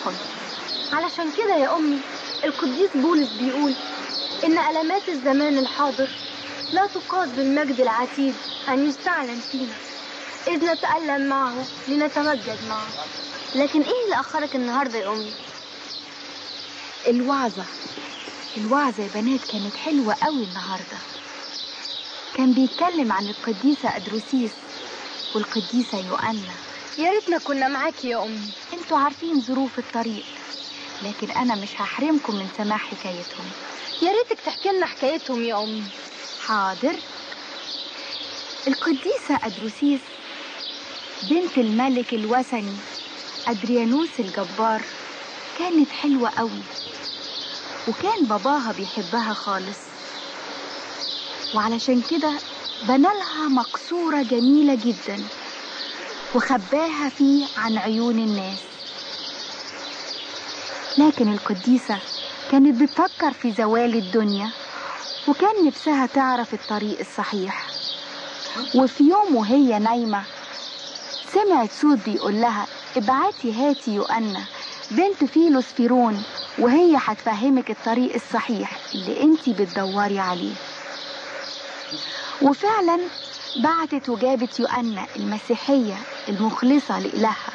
روحا علشان كده يا أمي القديس بولس بيقول إن ألمات الزمان الحاضر لا تقاس بالمجد العتيد أن يستعلن فينا إذ نتألم معه لنتمجد معه لكن إيه اللي أخرك النهاردة يا أمي؟ الوعظة الوعظة يا بنات كانت حلوة قوي النهاردة كان بيتكلم عن القديسة أدروسيس والقديسة يوأنا يا ريتنا كنا معاكي يا أمي انتوا عارفين ظروف الطريق لكن أنا مش هحرمكم من سماع حكايتهم يا ريتك تحكي لنا حكايتهم يا أمي حاضر القديسة أدروسيس بنت الملك الوثني أدريانوس الجبار كانت حلوة قوي وكان باباها بيحبها خالص وعلشان كده بنالها مقصورة جميلة جدا وخباها فيه عن عيون الناس لكن القديسة كانت بتفكر في زوال الدنيا وكان نفسها تعرف الطريق الصحيح وفي يوم وهي نايمة سمعت صوت بيقول لها ابعتي هاتي يوأنا بنت فيلوس فيرون وهي هتفهمك الطريق الصحيح اللي انتي بتدوري عليه وفعلا بعتت وجابت يوأنا المسيحية المخلصة لإلهها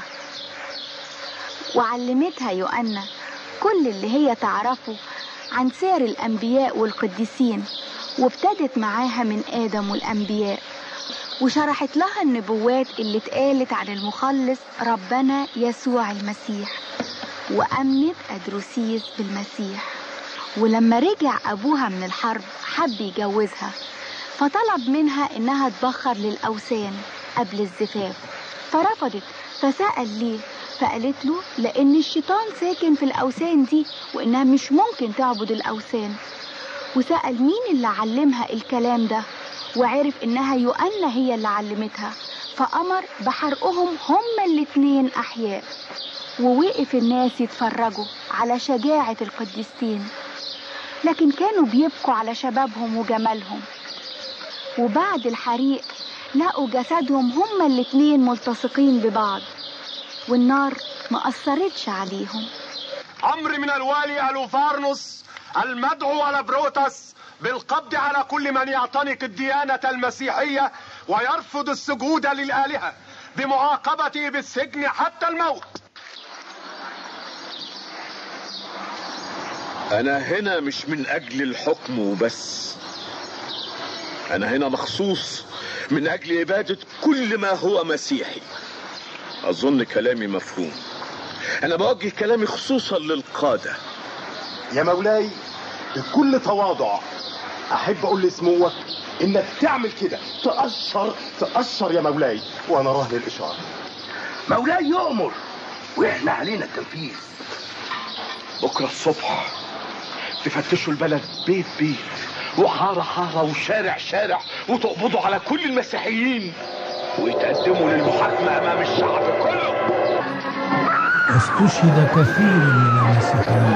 وعلمتها يوأنا كل اللي هي تعرفه عن سير الأنبياء والقديسين وابتدت معاها من آدم والأنبياء وشرحت لها النبوات اللي اتقالت عن المخلص ربنا يسوع المسيح وأمنت أدروسيس بالمسيح ولما رجع أبوها من الحرب حب يجوزها فطلب منها إنها تبخر للأوثان قبل الزفاف فرفضت فسأل ليه فقالت له لأن الشيطان ساكن في الأوثان دي وإنها مش ممكن تعبد الأوثان وسأل مين اللي علمها الكلام ده وعرف إنها يؤنى هي اللي علمتها فأمر بحرقهم هما الاتنين أحياء ووقف الناس يتفرجوا على شجاعة القديستين لكن كانوا بيبكوا على شبابهم وجمالهم وبعد الحريق لقوا جسدهم هما الاتنين ملتصقين ببعض والنار ما أثرتش عليهم أمر من الوالي ألوفارنوس المدعو على بروتس بالقبض على كل من يعتنق الديانة المسيحية ويرفض السجود للآلهة بمعاقبته بالسجن حتى الموت أنا هنا مش من أجل الحكم وبس أنا هنا مخصوص من أجل عبادة كل ما هو مسيحي أظن كلامي مفهوم أنا بوجه كلامي خصوصا للقادة يا مولاي بكل تواضع احب اقول لسموك انك تعمل كده تقشر تقشر يا مولاي وانا راهن الاشاره مولاي يؤمر واحنا علينا التنفيذ بكره الصبح تفتشوا البلد بيت بيت وحاره حاره وشارع شارع وتقبضوا على كل المسيحيين ويتقدموا للمحاكمه امام الشعب كله استشهد كثير من المسيحيين